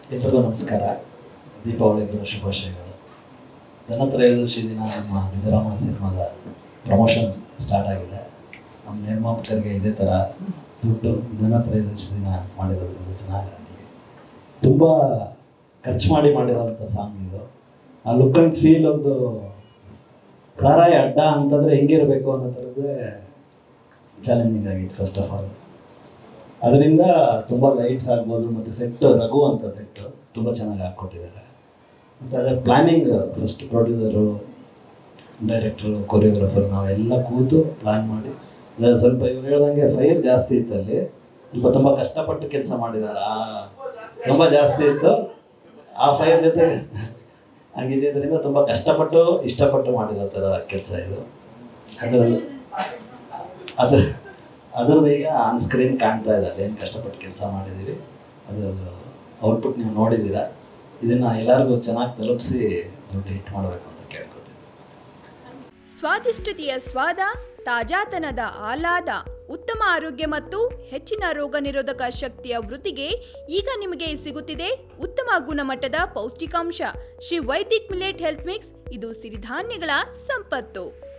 ಎಲ್ರಿಗೂ ನಮಸ್ಕಾರ ದೀಪಾವಳಿ ಹಬ್ಬದ ಶುಭಾಶಯಗಳು ಧನತ್ರಯೋದಶಿ ದಿನ ನಮ್ಮ ವಿಜಯರಾಮ ಸಿನಿಮಾದ ಪ್ರಮೋಷನ್ ಸ್ಟಾರ್ಟ್ ಆಗಿದೆ ನಮ್ಮ ನಿರ್ಮಾಪಕರಿಗೆ ಇದೇ ಥರ ದುಡ್ಡು ಧನತ್ರಯೋದಶಿ ದಿನ ಮಾಡಿರೋದ್ರಿಂದ ಚೆನ್ನಾಗಾಗಲಿ ತುಂಬ ಖರ್ಚು ಮಾಡಿ ಮಾಡಿರೋಂಥ ಸಾಂಗ್ ಇದು ಆ ಲುಕ್ ಆ್ಯಂಡ್ ಫೀಲ್ ಒಂದು ಸಾರಾಯಿ ಅಡ್ಡ ಅಂತಂದರೆ ಹೆಂಗಿರಬೇಕು ಅನ್ನೋ ಥರದ್ದೇ ಚಾಲೆಂಜಿಂಗ್ ಆಗಿತ್ತು ಫಸ್ಟ್ ಆಫ್ ಆಲ್ ಅದರಿಂದ ತುಂಬ ಲೈಟ್ಸ್ ಆಗ್ಬೋದು ಮತ್ತು ಸೆಟ್ ರಘು ಅಂತ ಸೆಟ್ಟು ತುಂಬ ಚೆನ್ನಾಗಿ ಹಾಕ್ಕೊಟ್ಟಿದ್ದಾರೆ ಮತ್ತು ಅದೇ planning first producer director choreographer ನಾವೆಲ್ಲ ಕೂತು ಪ್ಲ್ಯಾನ್ ಮಾಡಿ ಅದೇ ಸ್ವಲ್ಪ ಇವ್ರು ಹೇಳ್ದಂಗೆ ಫೈರ್ ಜಾಸ್ತಿ ಇತ್ತು ಅಲ್ಲಿ ತುಂಬ ತುಂಬ ಕಷ್ಟಪಟ್ಟು ಕೆಲಸ ಮಾಡಿದ್ದಾರೆ ಆ ತುಂಬ ಜಾಸ್ತಿ ಇತ್ತು ಆ ಫೈರ್ ಜೊತೆಗೆ ಹಂಗಿದ್ದರಿಂದ ತುಂಬ ಕಷ್ಟಪಟ್ಟು ಇಷ್ಟಪಟ್ಟು ಮಾಡಿರೋ ಥರ ಕೆಲಸ ಇದು ಅದರಲ್ಲಿ ಅದ್ರ ಅದರದ್ದು ಈಗ ಆನ್ ಸ್ಕ್ರೀನ್ ಕಾಣ್ತಾ ಇದೆ ಅದೇನು ಕಷ್ಟಪಟ್ಟು ಕೆಲಸ ಮಾಡಿದ್ದೀವಿ ಅದರದ್ದು ಔಟ್ಪುಟ್ ನೀವು ನೋಡಿದ್ದೀರಾ ಇದನ್ನು ಎಲ್ಲರಿಗೂ ಚೆನ್ನಾಗಿ ತಲುಪಿಸಿ ದುಡ್ಡು ಹಿಟ್ ಮಾಡಬೇಕು ಅಂತ ಕೇಳ್ಕೊತೀನಿ ಸ್ವಾದಿಷ್ಟತೆಯ ಸ್ವಾದ ತಾಜಾತನದ ಆಹ್ಲಾದ ಉತ್ತಮ ಆರೋಗ್ಯ ಮತ್ತು ಹೆಚ್ಚಿನ ರೋಗ ನಿರೋಧಕ ಶಕ್ತಿಯ ವೃತ್ತಿಗೆ ಈಗ ನಿಮಗೆ ಸಿಗುತ್ತಿದೆ ಉತ್ತಮ ಗುಣಮಟ್ಟದ ಪೌಷ್ಟಿಕಾಂಶ Shri Vaidik millet health mix ಇದು ಸಿರಿಧಾನ್ಯಗಳ ಸಂಪತ್ತು